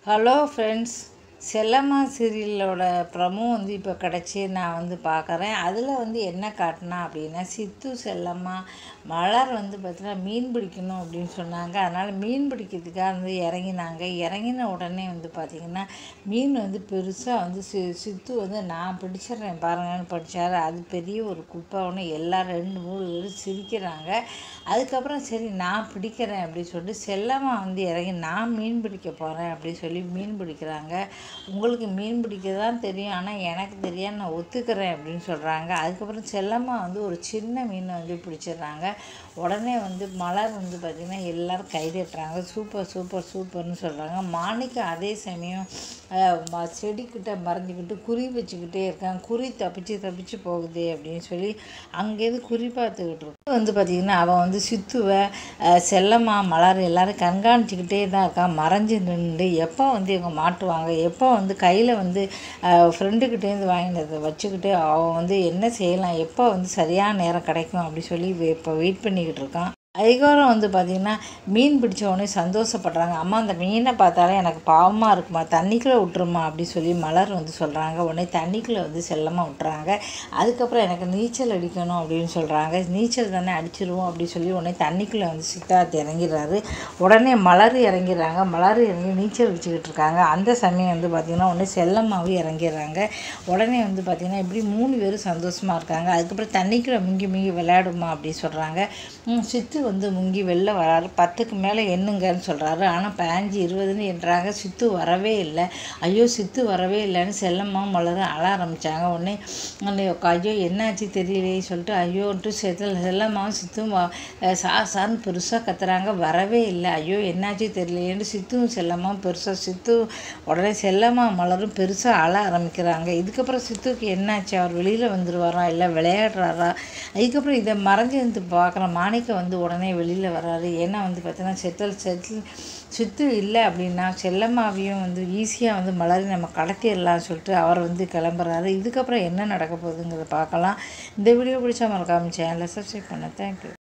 hello friends Chellamma சீரியலோட promo வந்து இப்போ கிடச்சி நான் வந்து பார்க்குறேன் அதில் வந்து என்ன காட்டினா அப்படின்னா சித்து செல்லம்மா மலர் வந்து பார்த்தீங்கன்னா மீன் பிடிக்கணும் அப்படின்னு சொன்னாங்க அதனால் மீன் பிடிக்கிறதுக்காக வந்து இறங்கினாங்க இறங்கின உடனே வந்து பார்த்திங்கன்னா மீன் வந்து பெருசாக வந்து சி சித்து வந்து நான் பிடிச்சிடுறேன் பாருங்கன்னு படித்தார் அது பெரிய ஒரு குப்பை ஒன்று எல்லோரும் ரெண்டு மூணு பேரும் சிரிக்கிறாங்க அதுக்கப்புறம் சரி நான் பிடிக்கிறேன் அப்படின்னு சொல்லிட்டு செல்லம்மா வந்து இறங்கி நான் மீன் பிடிக்க போகிறேன் அப்படின்னு சொல்லி மீன் பிடிக்கிறாங்க உங்களுக்கு மீன் பிடிக்க தான் தெரியும் ஆனால் எனக்கு தெரியாது நான் ஒத்துக்கிறேன் அப்படின்னு சொல்கிறாங்க அதுக்கப்புறம் செல்லம்மா வந்து ஒரு சின்ன மீனை வந்து பிடிச்சிடுறாங்க உடனே வந்து மலர் வந்து பார்த்திங்கன்னா எல்லோரும் கை தட்டுறாங்க சூப்பர் சூப்பர் சூப்பர்னு சொல்கிறாங்க மாணிக்கு அதே சமயம் அஹ், ம- செடிக்கிட்ட மறைஞ்சிக்கிட்டு குறி வச்சுக்கிட்டே இருக்கான் குறி தப்பிச்சு தப்பிச்சு போகுது அப்படின்னு சொல்லி அங்கேருந்து குறி பார்த்துக்கிட்டு இருக்கு வந்து பார்த்திங்கன்னா அவன் வந்து சித்துவை அஹ், செல்லம்மா மலர் எல்லாரும் கண்காணிச்சிக்கிட்டே தான் இருக்கான் மறைஞ்சு நின்று எப்போ வந்து இவங்க மாட்டுவாங்க எப்போ வந்து கையில் வந்து ஃப்ரெண்டுக்கிட்டேருந்து வாங்கினதை வச்சுக்கிட்டு அவன் வந்து என்ன செய்யலாம் எப்போ வந்து சரியான நேரம் கிடைக்கும் அப்படி சொல்லி இப்போ வெயிட் பண்ணிக்கிட்டு இருக்கான் அதுக்கப்புறம் வந்து பார்த்திங்கன்னா மீன் பிடிச்ச உடனே சந்தோஷப்படுறாங்க அம்மா அந்த மீனை பார்த்தாலே எனக்கு பாவமாக இருக்குமா தண்ணிக்குள்ளே விட்டுருமா அப்படி சொல்லி மலர் வந்து சொல்கிறாங்க உடனே தண்ணிக்குள்ளே வந்து செல்லமாக விட்டுறாங்க அதுக்கப்புறம் எனக்கு நீச்சல் அடிக்கணும் அப்படின்னு சொல்கிறாங்க நீச்சல் தானே அடிச்சிருவோம் அப்படின்னு சொல்லி உடனே தண்ணிக்குள்ளே வந்து சித்தார்த்து இறங்கிடுறாரு உடனே மலர் இறங்கிடுறாங்க மலர் இறங்கி நீச்சல் வச்சுக்கிட்டு இருக்காங்க அந்த சமயம் வந்து பார்த்திங்கன்னா உடனே செல்லம்மாவும் இறங்கிடுறாங்க உடனே வந்து பார்த்திங்கன்னா இப்படி மூணு பேரும் சந்தோஷமாக இருக்காங்க அதுக்கப்புறம் தண்ணிக்குள்ளே முங்கி முங்கி விளையாடுமா அப்படி சொல்கிறாங்க ம், சித்து வந்து முங்கி வெளில வராரு பத்துக்கு மேலே எண்ணுங்கன்னு சொல்கிறாரு ஆனால் பதினஞ்சு இருபதுன்னு என்றாங்க சித்து வரவே இல்லை ஐயோ சித்து வரவே இல்லைன்னு செல்லம்மா மலர அழ ஆரம்பித்தாங்க உடனே உடனே ஐயோ என்னாச்சு தெரியலையே சொல்லிட்டு ஐயோன்ட்டு செல்ல செல்லம்மாவும் சித்தும் வா- அஹ் சா சார்னு பெருசாக கத்துறாங்க வரவே இல்லை ஐயோ என்னாச்சு தெரியலையேன்னு சித்துவும் செல்லம்மாவும் பெருசாக சித்து உடனே செல்லம்மா மலரும் பெருசாக அழ ஆரம்பிக்கிறாங்க இதுக்கப்புறம் சித்துக்கு என்னாச்சு அவர் வெளியில் வந்துடுவாரா இல்லை விளையாடுறாரா அதுக்கப்புறம் இதை மறைஞ்சு வந்து பார்க்குற மாணிக்கம் வந்து உடனே வெளியில் வராரு ஏன்னா வந்து பார்த்தீங்கன்னா செட்டில் செட்டில் சித்து இல்லை அப்படின்னா செல்லம்மாவையும் வந்து ஈஸியாக வந்து மலரி நம்ம கடத்திடலாம் சொல்லிட்டு அவர் வந்து கிளம்புறாரு இதுக்கப்புறம் என்ன நடக்க போகுதுங்கிறத பார்க்கலாம் இந்த வீடியோ பிடிச்சா மறக்காம சேனலை சப்ஸ்கிரைப் பண்ண தேங்க்யூ